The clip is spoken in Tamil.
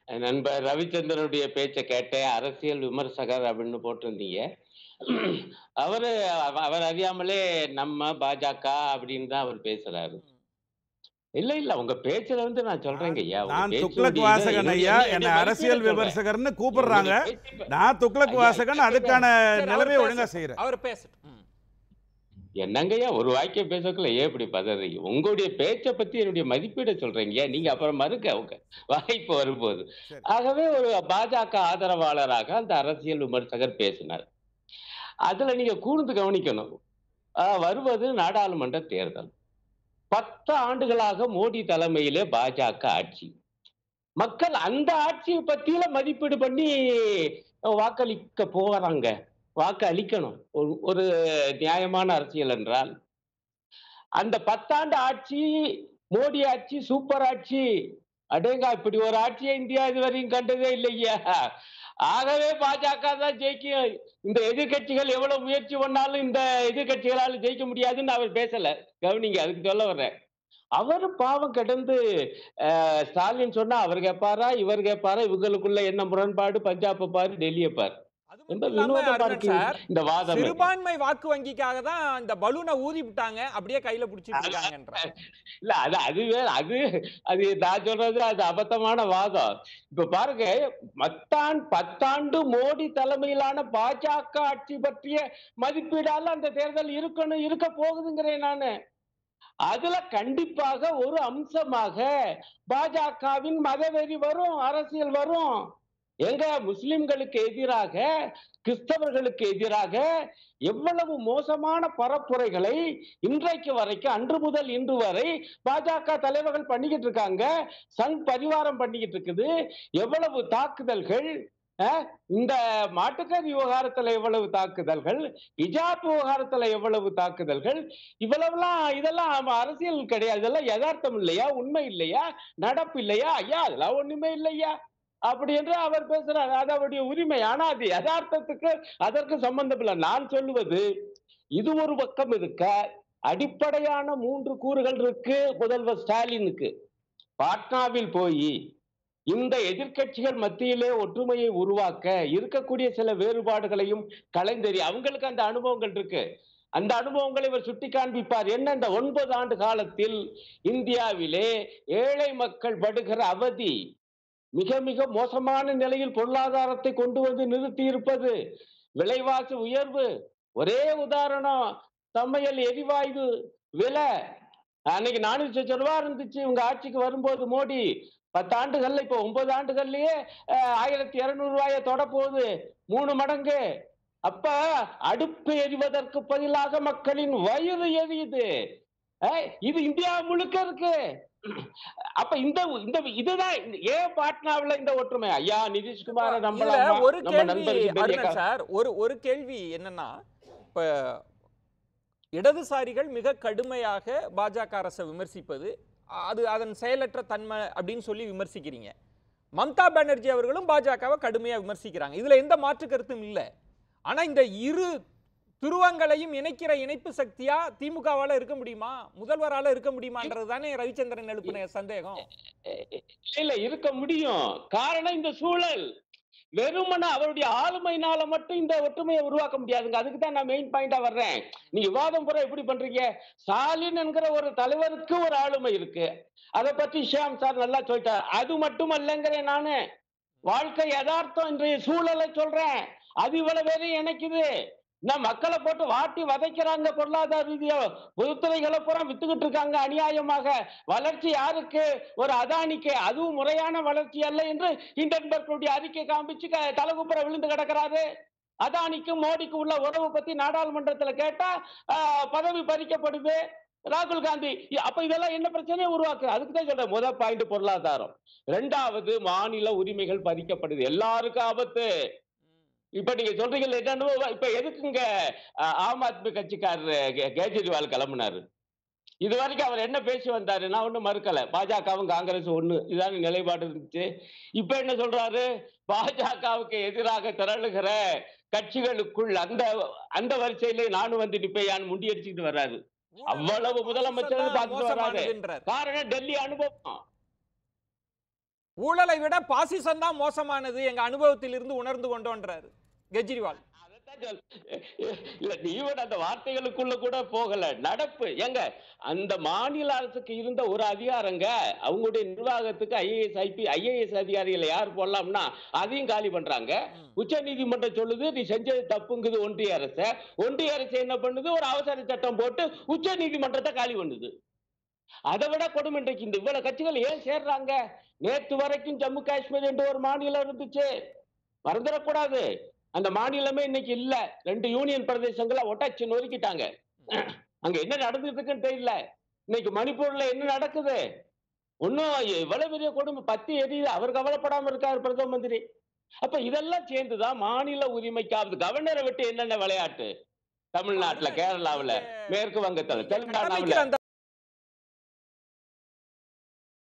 நண்பர் ரவிச்சந்திரனுடைய பேச்சை கேட்டேன் அரசியல் விமர்சகர் அப்படின்னு போட்டிருந்தீங்க அவரு அவ- அவர் அறியாமலே நம்ம பாஜக அப்படின்னு தான் அவர் பேசுறாரு இல்ல இல்ல உங்க பேச்சுல வந்து நான் சொல்றேங்க ஐயா உங்க நான் பேச்சுடைய துக்ளக் இது- வாசகன் என்னுடைய- ஐயா என்னுடைய என்னை மதிப்பீடை அரசியல் சொல்றேன். விமர்சகர்னு கூப்பிடுறாங்க என்னுடைய பேச்சு- நான் துக்ளக் ஐயா, வாசகன் ஐயா, அதுக்கான சரி, அவர் நிலைமையை பேச- ஒழுங்கா செய்யறேன் அவர் பேசட்டும் ம். என்னங்கய்யா ஒரு வாக்கியம் பேசக்குள்ள ஏன் இப்படி பதறீங்க உங்களுடைய பேச்சை பத்தி என்னுடைய மதிப்பீட சொல்றீங்க நீங்க அப்புறம் மறுக்க உங்க வாய்ப்பு வரும்போது சரி. ஆகவே ஒரு பாஜக ஆதரவாளராக அந்த அரசியல் விமர்சகர் பேசினார் அதுல நீங்க கூர்ந்து கவனிக்கணும் ஆஹ் வருவது நாடாளுமன்ற தேர்தல் பத்து ஆண்டுகளாக மோடி தலைமையிலே பாஜக ஆட்சி மக்கள் அந்த ஆட்சியை பத்தியில மதிப்பீடு பண்ணி வாக்களிக்க போறாங்க வாக்கு அளிக்கணும் ஒரு ஒரு நியாயமான அரசியல் என்றால் அந்த பத்தாண்டு ஆட்சி மோடி ஆட்சி சூப்பர் ஆட்சி அடேங்கா இப்படி ஒரு ஆட்சியை இந்தியா இதுவரையும் கண்டதே இல்லையா ஆகவே பாஜக தான் ஜெயிக்கும் இந்த எதிர்க்கட்சிகள் எவ்வளவு முயற்சி பண்ணாலும் இந்த எதிர்க்கட்சிகளால ஜெயிக்க முடியாதுன்னு அவர் பேசல கவனிங்க அதுக்கு சொல்ல வர்றேன் அவர் பாவம் கிடந்து அஹ், ஸ்டாலின் சொன்னா அவர் கேட்பாரா இவர் கேட்பாரா இவங்களுக்குள்ள என்ன முரண்பாடு பஞ்சாப் பாரு டெல்லியை பாரு அது ரொம்ப மட்டும் இல்லாம வினோதமா அருணன் இருக்கு சார் இந்த வாதம் சிறுபான்மை வாக்கு வங்கிக்காக தான் இந்த பலூனை ஊதி விட்டாங்க அப்படியே கையில பிடிச்சிட்டு இருக்காங்கன்ற இல்ல அது அது வேற அது அது நான் சொல்றது அது அபத்தமான வாதம் இப்ப பாருங்க மத்தான் பத்தாண்டு மோடி தலைமையிலான பாஜக ஆட்சி பற்றிய மதிப்பீடால அந்த தேர்தல் இருக்கணும் இருக்க போகுதுங்கிறேன் நானு அதுல கண்டிப்பாக ஒரு அம்சமாக பாஜகவின் மதவெறி வரும் அரசியல் வரும் எங்க முஸ்லிம்களுக்கு எதிராக கிறிஸ்தவர்களுக்கு எதிராக எவ்வளவு மோசமான பரப்புரைகளை இன்றைக்கு வரைக்கும் அன்று முதல் இன்று வரை பாஜக தலைவர்கள் பண்ணிக்கிட்டு இருக்காங்க சங் பரிவாரம் பண்ணிக்கிட்டு இருக்குது எவ்வளவு தாக்குதல்கள் அஹ், இந்த மாட்டுக்கறி விவகாரத்துல எவ்வளவு தாக்குதல்கள் இஜாப் விவகாரத்துல எவ்வளவு தாக்குதல்கள் இவ்வளவுலாம் இதெல்லாம் ஆமா, அரசியல் கிடையாது இதெல்லாம் யதார்த்தம் இல்லையா உண்மை இல்லையா நடப்பு இல்லையா ஐயா அதெல்லாம் ஒண்ணுமே இல்லையா அப்படி என்று அவர் பேசுறார் அது அவருடைய உரிமை ஆனா அது யதார்த்தத்துக்கு அதற்கு சம்பந்தம் இல்லை நான் சொல்லுவது இது ஒரு பக்கம் இருக்க அடிப்படையான மூன்று கூறுகள் இருக்கு முதல்வர் ஸ்டாலினுக்கு பாட்னாவில் போய் இந்த எதிர்க்கட்சிகள் மத்தியிலே ஒற்றுமையை உருவாக்க இருக்கக்கூடிய சில வேறுபாடுகளையும் கலைந்தறி அவங்களுக்கு அந்த அனுபவங்கள் இருக்கு அந்த அனுபவங்களை இவர் சுட்டி காண்பிப்பார் என்ன இந்த ஒன்பது ஆண்டு காலத்தில் இந்தியாவிலே ஏழை மக்கள் படுகிற அவதி மிக மிக மோசமான நிலையில் பொருளாதாரத்தை கொண்டு வந்து நிறுத்தி இருப்பது விலைவாசி உயர்வு ஒரே உதாரணம் சமையல் எரிவாயு விலை அன்னைக்கு நானூத்தி சொச்ச ரூபா இருந்துச்சு உங்க ஆட்சிக்கு வரும்போது மோடி பத்து ஆண்டுகள்ல இப்ப ஒன்பது ஆண்டுகள்லயே அஹ், ஆயிரத்தி இருநூறு ரூபாய தொட போகுது மூணு மடங்கு அப்ப அடுப்பு எரிவதற்கு பதிலாக மக்களின் வயிறு எரியுது அஹ், இது இந்தியா முழுக்க இருக்கு அப்ப இந்த இந்த இதுதான் இந்த- ஏன் பாட்னாவுல இந்த ஒற்றுமை ஐயா நிதிஷ்குமார இதுல நம்பலாமா ஒரு நம்ம கேள்வி நண்பருக்கு பெரிய அருணன் சார் ஒரு ஒரு கேள்வி என்னன்னா இப்ப இடதுசாரிகள் மிக கடுமையாக பாஜக அரசை விமர்சிப்பது அது அதன் செயலற்ற தன்மை அப்படின்னு சொல்லி விமர்சிக்கிறீங்க மம்தா பானர்ஜி அவர்களும் பாஜகவை கடுமையா விமர்சிக்கிறாங்க இதுல எந்த மாற்று கருத்தும் இல்லை ஆனா இந்த இரு துருவங்களையும் இணைக்கிற இணைப்பு சக்தியா திமுகவால இருக்க முடியுமா முதல்வரால இருக்க முடியுமான்றது தானே ரவிச்சந்திரன் எழுப்பின சந்தேகம் இல்ல இருக்க முடியும் காரணம் இந்த சூழல் வெறுமன அவருடைய ஆளுமையினால மட்டும் இந்த ஒற்றுமையை உருவாக்க முடியாதுங்க அதுக்கு தான் நான் மெயின் பாயிண்டா வர்றேன் நீங்க விவாதம் பூரா எப்படி பண்றீங்க ஸ்டாலின் என்கிற ஒரு தலைவருக்கு ஒரு ஆளுமை இருக்கு அதை பத்தி ஷியாம் சார் நல்லா சொல்லிட்டார் அது மட்டும் அல்லங்கிறேன் நானு வாழ்க்கை யதார்த்தம் இன்றைய சூழலை சொல்றேன் அது இவ்வளவு பேரையும் இணைக்குது நான் மக்களை போட்டு வாட்டி வதைக்கிறாங்க பொருளாதார ரீதியா பொதுத்துறைகளை பூரா வித்துக்கிட்டு இருக்காங்க அநியாயமாக வளர்ச்சி யாருக்கு ஒரு அதானிக்கு அதுவும் முறையான வளர்ச்சி அல்ல என்று ஹிண்டன்பர்க்குடைய அறிக்கை காமிச்சு க- தலகுப்புற விழுந்து கிடக்கிறாரு அதானிக்கும் மோடிக்கும் உள்ள உறவு பத்தி நாடாளுமன்றத்துல கேட்டா ஆஹ், பதவி பறிக்கப்படுது ராகுல் காந்தி இ- அப்ப இதெல்லாம் என்ன பிரச்சனையை உருவாக்கு அதுக்கு தான் சொல்றேன் முதல் பாயிண்ட் பொருளாதாரம் ரெண்டாவது மாநில உரிமைகள் பறிக்கப்படுது எல்லாருக்கும் ஆபத்து இப்ப நீங்க சொல்றீங்கல்ல என்னன்னு இப்ப எதுக்குங்க அஹ், ஆம் ஆத்மி கட்சிக்காரர் கே- கேஜ்ரிவால் கிளம்புனாரு இது வரைக்கும் அவர் என்ன பேசி வந்தாரு நான் ஒண்ணும் மறுக்கல பாஜகவும் காங்கிரஸ் ஒண்ணு இதான நிலைப்பாடு இருந்துச்சு இப்ப என்ன சொல்றாரு பாஜகவுக்கு எதிராக திரளுகிற கட்சிகளுக்குள் அந்த அந்த வரிசையிலே நானும் வந்து நிப்பையான்னு முண்டியடிச்சுக்கிட்டு வர்றாரு அவ்வளவு முதலமைச்சர் பார்த்துட்டு வராரு. மோசமானதுன்றார் காரணம் டெல்லி அனுபவம் ஊழலை விட பாசிசம் தான் மோசமானது எங்க அனுபவத்தில் இருந்து உணர்ந்து கொண்டோன்றாரு கெஜ்ரிவால் அதைத்தான் சொல் இல்ல நீவன் அந்த வார்த்தைகளுக்குள்ள கூட போகல நடப்பு ஏங்க அந்த மாநில அரசுக்கு இருந்த ஒரு அதிகாரங்க அவங்களுடைய நிர்வாகத்துக்கு ஐஏஎஸ் ஐபி ஐஏஎஸ் அதிகாரிகளை யார் போடலாம்னா அதையும் காலி பண்றாங்க உச்ச நீதிமன்றம் சொல்லுது நீ செஞ்சது தப்புங்குது ஒன்றிய அரசு ஒன்றிய அரசு என்ன பண்ணுது ஒரு அவசர சட்டம் போட்டு உச்ச நீதிமன்றத்தை காலி பண்ணுது அதை விட கொடுமை இன்றைக்கு இந்த இவ்வளவு கட்சிகள் ஏன் சேர்றாங்க நேத்து வரைக்கும் ஜம்மு காஷ்மீர் என்று ஒரு மாநிலம் இருந்துச்சு மறந்துடக்கூடாது அந்த மாநிலமே இன்னைக்கு இல்ல ரெண்டு யூனியன் பிரதேசங்களை ஒட்டாச்சு நொறுக்கிட்டாங்க அங்க என்ன நடந்துட்டு இருக்குன்னு தெரியல இன்னைக்கு மணிப்பூர்ல என்ன நடக்குது ஒன்னும் இவ்வளவு பெரிய கொடுமை பத்தி எரியுது அவர் கவலைப்படாம இருக்காரு பிரதம மந்திரி அப்ப இதெல்லாம் சேர்ந்துதான் மாநில உரிமைக்காவது கவர்னரை விட்டு என்னென்ன விளையாட்டு தமிழ்நாட்டுல கேரளாவுல மேற்கு வங்கத்துல தெலுங்கானாவுல கடமைக்கு அந்த